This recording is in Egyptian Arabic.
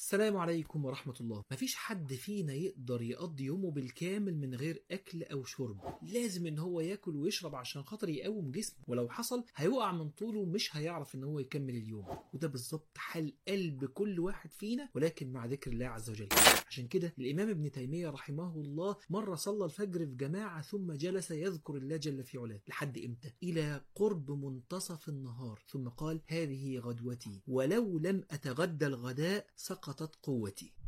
السلام عليكم ورحمة الله مفيش حد فينا يقدر يقضي يومه بالكامل من غير أكل أو شرب لازم إن هو ياكل ويشرب عشان خاطر يقوم جسمه ولو حصل هيقع من طوله ومش هيعرف إن هو يكمل اليوم وده بالظبط حال قلب كل واحد فينا ولكن مع ذكر الله عز وجل عشان كده الإمام ابن تيمية رحمه الله مرة صلى الفجر في جماعة ثم جلس يذكر الله جل في علاه لحد إمتى إلى قرب منتصف النهار ثم قال هذه غدوتي ولو لم أتغدى الغداء سقطت قوتي